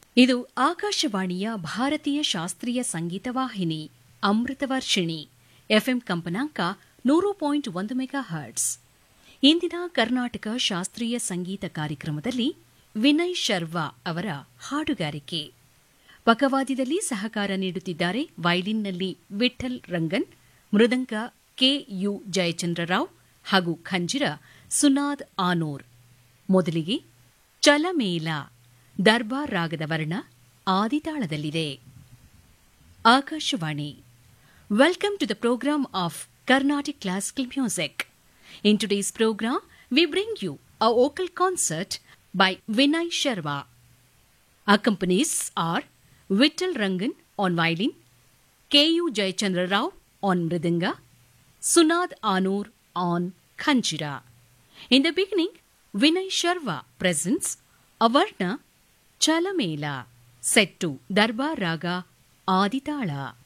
ಇದು ಆಕಾಶವಾಣಿಯ ಭಾರತೀಯ ಶಾಸ್ತ್ರೀಯ ಸಂಗೀತ ವಾಹಿನಿ ಅಮೃತವರ್ಷಿಣಿ ಎಫ್ಎಂ ಕಂಪನಾಂಕ ನೂರು ಪಾಯಿಂಟ್ ಒಂದು ಮೆಗಾ ಹರ್ಟ್ಸ್ ಇಂದಿನ ಕರ್ನಾಟಕ ಶಾಸ್ತ್ರೀಯ ಸಂಗೀತ ಕಾರ್ಯಕ್ರಮದಲ್ಲಿ ವಿನಯ್ ಶರ್ವಾ ಅವರ ಹಾಡುಗಾರಿಕೆ ಪಕವಾದ್ಯದಲ್ಲಿ ಸಹಕಾರ ನೀಡುತ್ತಿದ್ದಾರೆ ವೈಲಿನ್ನಲ್ಲಿ ವಿಠಲ್ ರಂಗನ್ ಮೃದಂಗ ಕೆಯು ಜಯಚಂದ್ರರಾವ್ ಹಾಗೂ ಖಂಜಿರ ಸುನಾದ್ ಆನೂರ್ ಮೊದಲಿಗೆ ಚಲಮೇಲ ದರ್ಬಾರ್ ರಾಗದ ವರ್ಣ ಆದಿತಾಳದಲ್ಲಿದೆ Akashvani welcome to the programme of Carnatic classical music in today's programme we bring you a vocal concert by Vinay Sharma. Accompanies are Vittal Rangan on violin, K.U. Jayachandra Rao on mridanga, Sunad Anur on khanjira. In the beginning, Vinay Sharma presents Avarna Chalamela set to Darbar Raga Aditala.